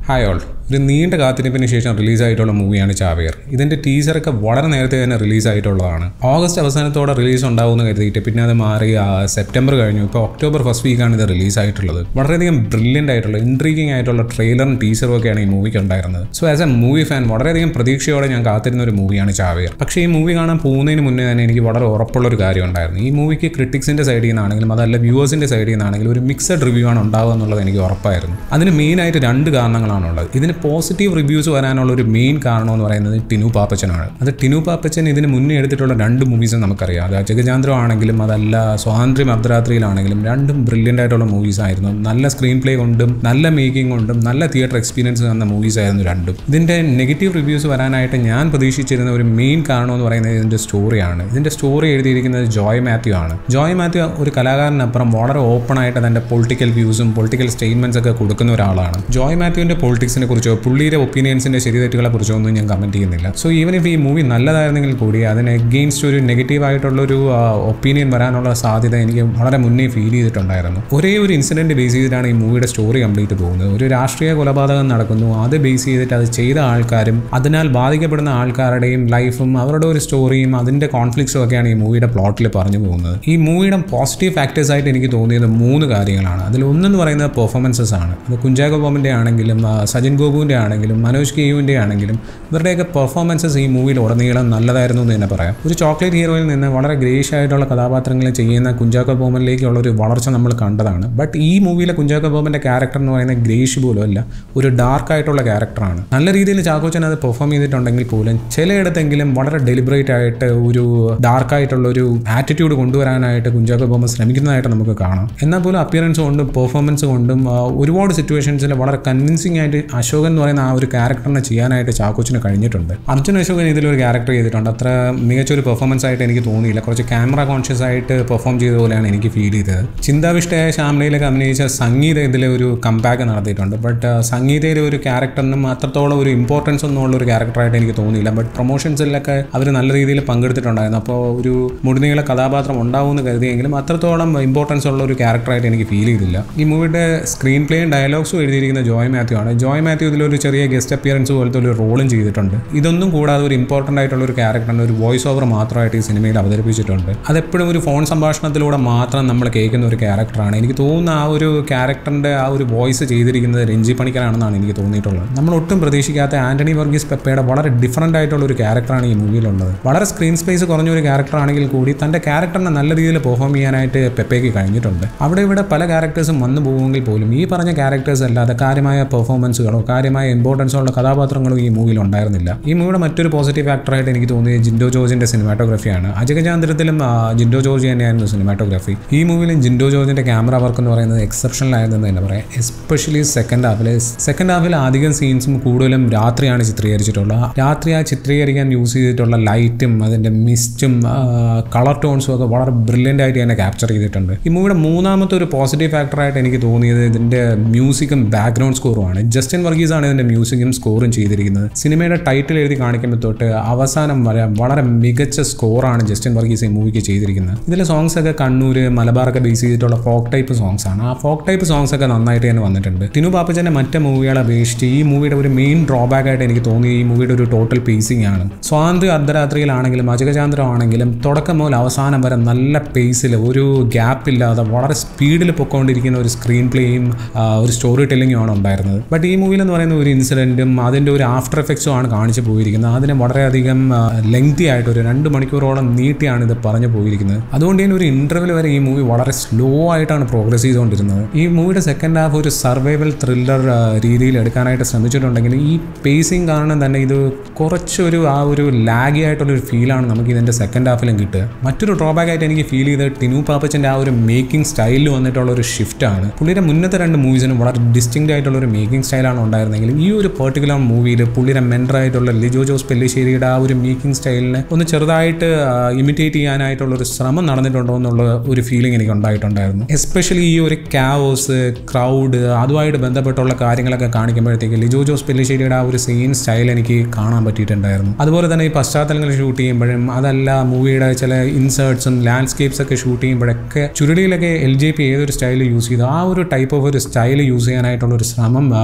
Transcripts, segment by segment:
hi all ഒരു നീണ്ട കാത്തിരിപ്പിന് ശേഷം റിലീസായിട്ടുള്ള മൂവിയാണ് ചാവേർ ഇതിൻ്റെ ടീസറൊക്കെ വളരെ നേരത്തെ തന്നെ റിലീസായിട്ടുള്ളതാണ് ഓഗസ്റ്റ് അവസാനത്തോടെ റിലീസ് ഉണ്ടാവുമെന്ന് കരുതിയിട്ട് പിന്നെ അത് മാറി ആ, സെപ്റ്റംബർ കഴിഞ്ഞു ഇപ്പോൾ ഒക്ടോബർ ഫസ്റ്റ് വീക്കാണ് ഇത് റിലീസായിട്ടുള്ളത് വളരെയധികം ബ്രില്യൻ്റ് ആയിട്ടുള്ള ഇൻട്രീഗിങ് ആയിട്ടുള്ള ട്രെയിലറും ടീസറും ഒക്കെയാണ് ഈ മൂവിക്ക് ഉണ്ടായിരുന്നത് so as a movie fan വളരെയധികം പ്രതീക്ഷയോടെ ഞാൻ കാത്തിരുന്ന ഒരു മൂവിയാണ് ചാവേർ പക്ഷേ ഈ മൂവി കാണാൻ പോകുന്നതിന് മുന്നേ തന്നെ എനിക്ക് വളരെ ഉറപ്പുള്ള ഒരു കാര്യം ഉണ്ടായിരുന്നു ഈ മൂവിക്ക് ക്രിട്ടിക്സിൻ്റെ സൈഡിൽ നിന്നാണെങ്കിലും അതല്ല വ്യൂവേഴ്സിൻ്റെ സൈഡിൽ നിന്നാണെങ്കിലും ഒരു മിക്സഡ് റിവ്യൂ ആണ് ഉണ്ടാവുക എന്നുള്ളത് എനിക്ക് ഉറപ്പായിരുന്നു അതിന് മെയിനായിട്ട് രണ്ട് കാരണങ്ങളാണുള്ളത് ഇതിന് പോസിറ്റീവ് റിവ്യൂസ് വരാനുള്ള ഒരു മെയിൻ കാരണം എന്ന് പറയുന്നത് ടിനു പാപ്പച്ചനാണ് അത് ടിനു പാപ്പച്ചൻ ഇതിന് മുന്നേ എടുത്തിട്ടുള്ള രണ്ട് മൂവീസും നമുക്കറിയാം അത് ജഗജാന്ത്രം ആണെങ്കിലും അതല്ല സ്വാതന്ത്ര്യം അർദ്ധരാത്രിയിലാണെങ്കിലും രണ്ടും ബ്രില്യൻ്റ് ആയിട്ടുള്ള മൂവീസ് ആയിരുന്നു നല്ല സ്ക്രീൻ പ്ലേ കൊണ്ടും നല്ല മേക്കിംഗ് കൊണ്ടും നല്ല തിയേറ്റർ എക്സ്പീരിയൻസ് തന്ന മൂവീസ് ആയിരുന്നു രണ്ടും ഇതിൻ്റെ നെഗറ്റീവ് റിവ്യൂസ് വരാനായിട്ട് ഞാൻ പ്രതീക്ഷിച്ചിരുന്ന ഒരു മെയിൻ കാരണം എന്ന് പറയുന്നത് ഇതിൻ്റെ സ്റ്റോറിയാണ് ഇതിൻ്റെ സ്റ്റോറി എഴുതിയിരിക്കുന്നത് ജോയ് മാത്യു ആണ് ജോയ് മാത്യു ഒരു കലാകാരനപ്പുറം വളരെ ഓപ്പൺ ആയിട്ട് തൻ്റെ പൊളിറ്റിക്കൽ വ്യൂസും പൊളിറ്റിക്കൽ സ്റ്റേറ്റ്മെന്റ്സ് ഒക്കെ കൊടുക്കുന്ന ഒരാളാണ് ജോയ് മാത്യുവിൻ്റെ പൊളിറ്റിക്സിനെ കുറിച്ചോ പുള്ളിയുടെ ഒപ്പീനിയൻസിൻ്റെ ശരിതെറ്റുകളെ കുറിച്ചോ ഒന്നും ഞാൻ കമൻറ്റ് ചെയ്യുന്നില്ല സോ ഈവൻ ഇഫ് ഈ മൂവി നല്ലതായിരുന്നെങ്കിൽ കൂടി അതിന് എഗെയിൻസ്റ്റ് ഒരു നെഗറ്റീവ് ആയിട്ടുള്ളൊരു ഒപ്പീനിയൻ വരാനുള്ള സാധ്യത എനിക്ക് വളരെ മുന്നേ ഫീൽ ചെയ്തിട്ടുണ്ടായിരുന്നു ഒരേ ഒരു ഇൻസിഡൻറ്റ് ബേസ് ചെയ്തിട്ടാണ് ഈ മൂവിയുടെ സ്റ്റോറി കംപ്ലീറ്റ് പോകുന്നത് ഒരു രാഷ്ട്രീയ കൊലപാതകം നടക്കുന്നു അത് ബേസ് ചെയ്തിട്ട് അത് ചെയ്ത ആൾക്കാരും അതിനാൽ ബാധിക്കപ്പെടുന്ന ആൾക്കാരുടെയും ലൈഫും അവരുടെ ഒരു സ്റ്റോറിയും അതിൻ്റെ കോൺഫ്ലിക്ട്സും ഒക്കെയാണ് ഈ മൂവിയുടെ പ്ലോട്ടിൽ പറഞ്ഞു പോകുന്നത് ഈ മൂവിയുടെ പോസിറ്റീവ് ഫാക്ടേഴ്സ് ആയിട്ട് എനിക്ക് തോന്നിയത് മൂന്ന് കാര്യങ്ങളാണ് അതിൽ ഒന്നെന്ന് പറയുന്നത് പെർഫോമൻസസ് ആണ് അത് കുഞ്ചാക്കോ ബോബൻ്റെ ആണെങ്കിലും ആ, സജിൻ ഗോപുവിൻ്റെ ആണെങ്കിലും മനോജ് കെയുവിൻ്റെ ആണെങ്കിലും ഇവരുടെയൊക്കെ പെർഫോമൻസസ് ഈ മൂവിയിൽ ഉടനീളം നല്ലതായിരുന്നു എന്ന് തന്നെ പറയാം ഒരു ചോക്ലേറ്റ് ഹീറോയിൽ നിന്ന് വളരെ ഗ്രേഷ് ആയിട്ടുള്ള കഥാപാത്രങ്ങൾ ചെയ്യുന്ന കുഞ്ചാക്കോ ബോബനിലേക്കുള്ള ഒരു വളർച്ച നമ്മൾ കണ്ടതാണ് ബട്ട് ഈ മൂവിയിലെ കുഞ്ചാക്കോ ബോബൻ്റെ ക്യാരക്ടർ എന്ന് പറയുന്നത് ഗ്രേഷ് പോലും അല്ല ഒരു ഡാർക്ക് ആയിട്ടുള്ള ക്യാരക്ടറാണ് നല്ല രീതിയിൽ ചാക്കോച്ചൻ അത് പെർഫോം ചെയ്തിട്ടുണ്ടെങ്കിൽ പോലും ചിലയിടത്തെങ്കിലും വളരെ ഡെലിബറേറ്റ് ആയിട്ട് ഒരു ഡാർക്ക് ആയിട്ടുള്ള ഒരു ആറ്റിറ്റ്യൂഡ് കൊണ്ടുവരാനായിട്ട് കുഞ്ചാക്കോ ബോബൻ ശ്രമിക്കുന്നതായിട്ട് നമുക്ക് കാണാം എന്നാൽ പോലും അപ്പിയറൻസ് കൊണ്ടും പെർഫോമൻസ് കൊണ്ടും ആ, ഒരുപാട് സിറ്റുവേഷൻസിൽ വളരെ കൺവിൻസിംഗ് ആയിട്ട് അശോകൻ എന്ന് പറയുന്ന ആ ഒരു ക്യാരക്ടറിനെ ചെയ്യാനായിട്ട് ചാക്കോച്ചിന് കഴിഞ്ഞിട്ടുണ്ട് അർജുൻ അശോകൻ ഇതിലൊരു ക്യാരക്ടർ ചെയ്തിട്ടുണ്ട് അത്ര മികച്ചൊരു പെർഫോമൻസ് ആയിട്ട് എനിക്ക് തോന്നിയില്ല കുറച്ച് ക്യാമറ കോൺഷ്യസ് ആയിട്ട് പെർഫോം ചെയ്ത പോലെയാണ് എനിക്ക് ഫീൽ ചെയ്തത് ചിന്താവിഷ്ടയായ ശ്യാമലയിലൊക്കെ അഭിനയിച്ച സംഗീത ഇതിലെ ഒരു കമ്പാക്ക് നടത്തിയിട്ടുണ്ട് ബട്ട് സംഗീതയിലെ ഒരു ക്യാരക്ടറിനും അത്രത്തോളം ഒരു ഇമ്പോർട്ടൻസ് ഒന്നും ഉള്ള ഒരു ക്യാരക്ടറായിട്ട് എനിക്ക് തോന്നിയില്ല ബട്ട് പ്രൊമോഷൻസിലൊക്കെ അവർ നല്ല രീതിയിൽ പങ്കെടുത്തിട്ടുണ്ടായിരുന്നു അപ്പോൾ ഒരു മുഴുനീള കഥാപാത്രം ഉണ്ടാവുമെന്ന് കരുതിയെങ്കിലും അത്രത്തോളം ഇമ്പോർട്ടൻസ് ഉള്ള ഒരു ക്യാരക്ടറായിട്ട് എനിക്ക് ഫീൽ ചെയ്തില്ല ഈ മൂവിയുടെ സ്ക്രീൻ പ്ലേയും ഡയലോഗ്സും എഴുതിയിരിക്കുന്ന ജോയ് മാത്യു ആണ് ജോയ് മാത്യു ഇതിലൊരു ചെറിയ ഗസ്റ്റ് അപ്പിയറൻസ് പോലത്തെ ഒരു റോളും ചെയ്തിട്ടുണ്ട് ഇതൊന്നും കൂടാതെ ഒരു ഇമ്പോർട്ടൻ്റ് ആയിട്ടുള്ള ഒരു ക്യാരക്ടറിന് ഒരു വോയിസ് ഓവർ മാത്രമായിട്ട് ഈ സിനിമയിൽ അവതരിപ്പിച്ചിട്ടുണ്ട് അതെപ്പോഴും ഒരു ഫോൺ സംഭാഷണത്തിലൂടെ മാത്രം നമ്മൾ കേൾക്കുന്ന ഒരു ക്യാരക്ടറാണ് എനിക്ക് തോന്നുന്ന ആ ഒരു ക്യാരക്ടറിൻ്റെ ആ ഒരു വോയിസ് ചെയ്തിരിക്കുന്നത് രഞ്ജി പണിക്കരാണെന്നാണ് എനിക്ക് തോന്നിയിട്ടുള്ളത് നമ്മൾ ഒട്ടും പ്രതീക്ഷിക്കാത്ത ആന്റണി വർഗീസ് പെപ്പയുടെ വളരെ ഡിഫറൻ്റ് ആയിട്ടുള്ള ഒരു ക്യാരക്ടറാണ് ഈ മൂവിയിലുള്ളത് വളരെ സ്ക്രീൻ സ്പേസ് കുറഞ്ഞ ഒരു ക്യാരക്ടർ ആണെങ്കിൽ കൂടി തൻ്റെ ക്യാരക്ടറിനെ നല്ല രീതിയിൽ പെർഫോം ചെയ്യാനായിട്ട് പെപ്പയ്ക്ക് കഴിഞ്ഞിട്ടുണ്ട് അവിടെ ഇവിടെ പല ക്യാരക്ടേഴ്സും വന്നു പോകുമെങ്കിൽ പോലും ഈ പറഞ്ഞ ക്യാരക്ടേഴ്സ് അല്ലാതെ കാര്യമായ പെർഫോമൻസുകളോ കാര്യമായ ഇമ്പോർട്ടൻസോ ഉള്ള കഥാപാത്രങ്ങളോ ഈ മൂവിയിൽ ഉണ്ടായിരുന്നില്ല ഈ മൂവിയുടെ മറ്റൊരു പോസിറ്റീവ് ആക്ടറായിട്ട് എനിക്ക് തോന്നിയത് ജിൻഡോ ജോർജിന്റെ സിനിമാറ്റോഗ്രഫിയാണ് അജഗജാന്തരത്തിലും ആ, ജിൻഡോ ജോർജ് തന്നെയായിരുന്നു സിനിമാറ്റോഗ്രഫി ഈ മൂവിയിലും ജിൻഡോ ജോർജിന്റെ ക്യാമറ വർക്ക് എന്ന് പറയുന്നത് എക്സെപ്ഷണൽ ആയതെന്ന് തന്നെ പറയാം എസ്പെഷ്യലി സെക്കൻഡ് ഹാഫിൽ സെക്കൻഡ് ഹാഫിൽ അധികം സീൻസും കൂടുതലും രാത്രിയാണ് ചിത്രീകരിച്ചിട്ടുള്ളത് രാത്രി ആ ചിത്രീകരിക്കാൻ യൂസ് ചെയ്തിട്ടുള്ള ലൈറ്റും അതിൻ്റെ മിസ്റ്റും കളർ ടോൺസും ഒക്കെ വളരെ ബ്രില്യൻ്റ് ആയിട്ട് തന്നെ ക്യാപ്ചർ ചെയ്തിട്ടുണ്ട് ഈ മൂവിയുടെ മൂന്നാമത്തെ ഒരു പോസിറ്റീവ് ഫാക്ടറായിട്ട് എനിക്ക് തോന്നിയത് ഇതിൻ്റെ മ്യൂസിക്കും ബാക്ക്ഗ്രൗണ്ട് സ്കോറുമാണ് ജസ്റ്റിൻ വർഗീസ് ആണ് ഇതിൻ്റെ മ്യൂസിക്കും സ്കോറും ചെയ്തിരിക്കുന്നത് സിനിമയുടെ ടൈറ്റിൽ എഴുതി കാണിക്കുമ്പോൾ തൊട്ട് അവസാനം വരെ വളരെ മികച്ച സ്കോറാണ് ജസ്റ്റിൻ വർഗീസ് ഈ മൂവിക്ക് ചെയ്തിരിക്കുന്നത് ഇതിലെ സോങ്സ് ഒക്കെ കണ്ണൂർ മലബാറൊക്കെ ബേസ് ചെയ്തിട്ടുള്ള ഫോക്ക് ടൈപ്പ് സോങ്സ് ആണ് ആ ഫോക്ക് ടൈപ്പ് സോങ്സ് ഒക്കെ നന്നായിട്ട് തന്നെ വന്നിട്ടുണ്ട് ടിനു പാപ്പച്ചൻ്റെ മറ്റ് മൂവികളെ അപേക്ഷിച്ച് ഈ മൂവിയുടെ ഒരു മെയിൻ ഡ്രോബാക്ക് ആയിട്ട് എനിക്ക് തോന്നി ഈ മൂവിയുടെ ഒരു ടോട്ടൽ പേസിംഗ് ആണ് സ്വാതന്ത്ര്യ അർദ്ധരാത്രിയിലാണെങ്കിലും അജഗചാന്ദ്രം ആണെങ്കിലും തുടക്കം മുതൽ അവസാനം വരെ നല്ല പേസിൽ ഒരു ഗ്യാപ്പ് ഇല്ലാതെ വളരെ സ്പീഡിൽ പൊക്കോണ്ടിരിക്കുന്ന ഒരു സ്ക്രീൻ പ്ലേയും ഒരു സ്റ്റോറി ടെല്ലിങ്ങും ആണ് ഉണ്ടായിരുന്നത് ബട്ട് ഈ മൂവിയിൽ എന്ന് പറയുന്ന ഒരു ഇൻസിഡൻറ്റും അതിൻ്റെ ഒരു ആഫ്റ്റർ എഫക്ട്സും ആണ് കാണിച്ചു പോയിരിക്കുന്നത് അതിനെ വളരെയധികം ലെങ്തി ആയിട്ട് ഒരു രണ്ട് മണിക്കൂറോളം നീട്ടിയാണ് ഇത് പറഞ്ഞു പോയിരിക്കുന്നത് അതുകൊണ്ട് തന്നെ ഒരു ഇൻ്റർവെൽ വരെ ഈ മൂവി വളരെ സ്ലോ ആയിട്ടാണ് പ്രോഗ്രസ് ചെയ്തുകൊണ്ടിരുന്നത് ഈ മൂവിയുടെ സെക്കൻഡ് ഹാഫ് ഒരു സർവൈവൽ ത്രില്ലർ രീതിയിൽ എടുക്കാനായിട്ട് ശ്രമിച്ചിട്ടുണ്ടെങ്കിൽ ഈ പേസിങ് കാരണം തന്നെ ഇത് കുറച്ചൊരു ആ ഒരു ലാഗി ആയിട്ടുള്ള ഒരു ഫീലാണ് നമുക്ക് ഇതിൻ്റെ സെക്കൻഡ് ഹാഫിലും കിട്ടുക മറ്റൊരു ഡ്രോബാക്ക് ആയിട്ട് എനിക്ക് ഫീൽ ചെയ്തത് ടിനു പാപ്പച്ചൻ്റെ ആ ഒരു മേക്കിംഗ് സ്റ്റൈലിൽ വന്നിട്ടുള്ള ഒരു ഷിഫ്റ്റാണ് പുള്ളിയുടെ മുന്നത്തെ രണ്ട് മൂവീസിനും വളരെ ഡിസ്റ്റിങ്റ്റ് ആയിട്ടുള്ള ഒരു മേക്കിംഗ് സ്റ്റൈലാണ് ഉണ്ടായിരുന്നെങ്കിലും ഈ ഒരു പെർട്ടിക്കുലർ മൂവിയിൽ പുള്ളിയുടെ മെൻറ്റർ ആയിട്ടുള്ള ലിജോ ജോസ് പെല്ലിശ്ശേരിയുടെ ആ ഒരു മേക്കിംഗ് സ്റ്റൈലിനെ ഒന്ന് ചെറുതായിട്ട് ഇമിറ്റേറ്റ് ചെയ്യാനായിട്ടുള്ള ഒരു ശ്രമം നടന്നിട്ടുണ്ടോ എന്നുള്ള ഒരു ഫീലിംഗ് എനിക്ക് ഉണ്ടായിട്ടുണ്ടായിരുന്നു എസ്പെഷ്യലി ഈ ഒരു ക്യാവോസ് ക്രൗഡ് അതുമായിട്ട് ബന്ധപ്പെട്ടുള്ള കാര്യങ്ങളൊക്കെ കാണിക്കുമ്പോഴത്തേക്ക് ലിജോ ജോസ് പെല്ലിശ്ശേരിയുടെ ആ ഒരു സെയിം സ്റ്റൈൽ എനിക്ക് കാണാൻ പറ്റിയിട്ടുണ്ടായിരുന്നു അതുപോലെ തന്നെ ഈ പശ്ചാത്തലങ്ങൾ ഷൂട്ട് ചെയ്യുമ്പോഴും അതല്ല മൂവിയുടെ ചില ഇൻസേർട്സും ലാൻഡ്സ്കേപ്സ് ഒക്കെ ഷൂട്ട് ചെയ്യുമ്പോഴൊക്കെ ചുരുടിയിലൊക്കെ എൽ ജെ പി ഏതൊരു സ്റ്റൈൽ യൂസ് ചെയ്തു ആ ഒരു ടൈപ്പ് ഓഫ് ഒരു സ്റ്റൈൽ യൂസ് ചെയ്യാനായിട്ടുള്ള ഒരു ശ്രമം ആ,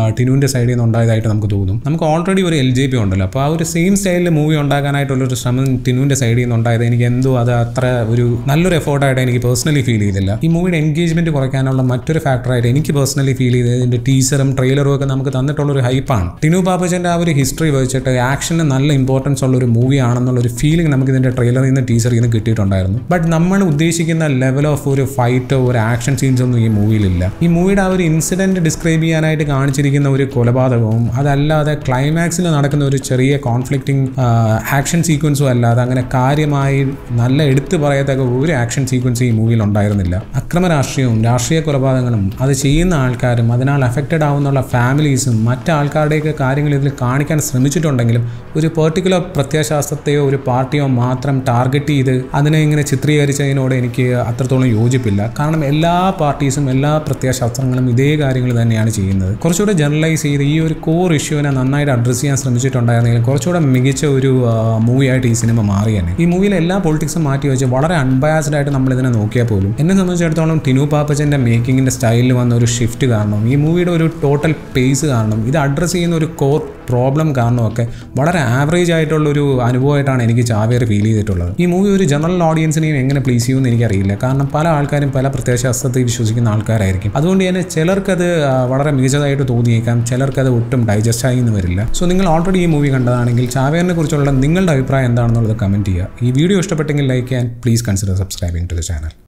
ടിനുവിൻ്റെ സൈഡിൽ നിന്ന് ഉണ്ടായതായിട്ട് നമുക്ക് തോന്നും നമുക്ക് ഓൾറെഡി ഒരു എൽ ജെ പി ഉണ്ടല്ലോ അപ്പോൾ ആ ഒരു സെയിം സ്റ്റൈലിൽ മൂവി ഉണ്ടാക്കാനായിട്ടുള്ള ഒരു ശ്രമം ടിനുവിൻ്റെ സൈഡിൽ നിന്ന് ഉണ്ടായത് എനിക്ക് എന്തോ അത് അത്ര ഒരു നല്ലൊരു എഫോർട്ടായിട്ട് എനിക്ക് പേഴ്സണലി ഫീൽ ചെയ്തില്ല ഈ മൂവിയുടെ എൻഗേജ്മെന്റ് കുറയ്ക്കാനുള്ള മറ്റൊരു ഫാക്ടറായിട്ട് എനിക്ക് പേഴ്സണലി ഫീൽ ചെയ്തത് ഇതിന്റെ ടീസറും ട്രെയിലറും ഒക്കെ നമുക്ക് തന്നിട്ടുള്ള ഒരു ഹൈപ്പാണ് ടിനു പാപ്പച്ചൻ്റെ ആ ഒരു ഹിസ്റ്ററി വെച്ചിട്ട് ആക്ഷന് നല്ല ഇമ്പോർട്ടൻസ് ഉള്ള ഒരു മൂവി ആണെന്നുള്ള ഒരു ഫീലിംഗ് നമുക്ക് ഇതിന്റെ ട്രെയിലറിൽ നിന്ന് ടീസറിൽ നിന്ന് കിട്ടിയിട്ടുണ്ടായിരുന്നു ബട്ട് നമ്മൾ ഉദ്ദേശിക്കുന്ന ലെവൽ ഓഫ് ഒരു ഫൈറ്റോ ഒരു ആക്ഷൻ സീൻസ് ഒന്നും ഈ മൂവിയിലില്ല ഈ മൂവിയുടെ ആ ഒരു ഇൻസിഡന്റ് ഡിസ്ക്രൈബ് ചെയ്യാനായിട്ട് കാണിച്ചിരിക്കുന്ന ഒരു കൊലപാതകവും അതല്ലാതെ ക്ലൈമാക്സിൽ നടക്കുന്ന ഒരു ചെറിയ കോൺഫ്ലിക്റ്റിംഗ് ആക്ഷൻ സീക്വൻസും അല്ലാതെ അങ്ങനെ കാര്യമായി നല്ല എടുത്തു പറയത്തക്ക ഒരു ആക്ഷൻ സീക്വൻസ് ഈ മൂവിയിൽ ഉണ്ടായിരുന്നില്ല അക്രമ രാഷ്ട്രീയവും രാഷ്ട്രീയ കൊലപാതകങ്ങളും അത് ചെയ്യുന്ന ആൾക്കാരും അതിനാൽ അഫക്റ്റഡ് ആവുന്നുള്ള ഫാമിലീസും മറ്റ് ആൾക്കാരുടെയൊക്കെ കാര്യങ്ങൾ ഇതിൽ കാണിക്കാൻ ശ്രമിച്ചിട്ടുണ്ടെങ്കിലും ഒരു പെർട്ടിക്കുലർ പ്രത്യയശാസ്ത്രത്തെയോ ഒരു പാർട്ടിയോ മാത്രം ടാർഗറ്റ് ചെയ്ത് അതിനെ ഇങ്ങനെ ചിത്രീകരിച്ചതിനോട് എനിക്ക് അത്രത്തോളം യോജിപ്പില്ല കാരണം എല്ലാ പാർട്ടീസും എല്ലാ പ്രത്യയശാസ്ത്രങ്ങളും ഇതേ കാര്യങ്ങൾ തന്നെയാണ് ചെയ്യുന്നത് കുറച്ചുകൂടെ ജനറലൈസ് ചെയ്ത് ഈ ഒരു കോർ ഇഷ്യൂവിനെ നന്നായിട്ട് അഡ്രസ്സ് ചെയ്യാൻ ശ്രമിച്ചിട്ടുണ്ടായിരുന്നെങ്കിൽ കുറച്ചുകൂടെ മികച്ച ഒരു മൂവി ആയിട്ട് ഈ സിനിമ മാറിയാണ് ഈ മൂവിയിലെ എല്ലാ പൊളിറ്റിക്സും മാറ്റി വെച്ച് വളരെ അൺബയാസ്ഡ് ആയിട്ട് നമ്മൾ ഇതിനെ നോക്കിയാൽ പോലും എന്നെ സംബന്ധിച്ചിടത്തോളം ടിനു പാപ്പച്ചൻ്റെ മേക്കിങ്ങിൻ്റെ സ്റ്റൈലിൽ വന്ന ഒരു ഷിഫ്റ്റ് കാരണം ഈ മൂവിയുടെ ഒരു ടോട്ടൽ പേസ് കാരണം ഇത് അഡ്രസ്സ് ചെയ്യുന്ന ഒരു കോർ പ്രോബ്ലം കാരണമൊക്കെ വളരെ ആവറേജ് ആയിട്ടുള്ള ഒരു അനുഭവമായിട്ടാണ് എനിക്ക് ചാവേർ ഫീൽ ചെയ്തിട്ടുള്ളത് ഈ മൂവി ഒരു ജനറൽ ഓഡിയൻസിനെയും എങ്ങനെ പ്ലീസ് ചെയ്യുമെന്ന് എനിക്കറിയില്ല കാരണം പല ആൾക്കാരും പല പ്രത്യയശാസ്ത്രത്തിൽ വിശ്വസിക്കുന്ന ആൾക്കാരായിരിക്കും അതുകൊണ്ട് തന്നെ ചിലർക്കത് ആ, വളരെ മികച്ചതായിട്ട് തോന്നിയേക്കാം ചിലർക്കത് ഒട്ടും ഡൈജസ്റ്റ് ആയി എന്ന് വരില്ല സോ നിങ്ങൾ ഓൾറെഡി ഈ മൂവി കണ്ടതാണെങ്കിൽ ചാവേറിനെ കുറിച്ചുള്ള നിങ്ങളുടെ അഭിപ്രായം എന്താണെന്നുള്ളത് കമൻറ്റ് ചെയ്യുക ഈ വീഡിയോ ഇഷ്ടപ്പെട്ടെങ്കിൽ ലൈക്ക് ചെയ്യാൻ please consider subscribing to the channel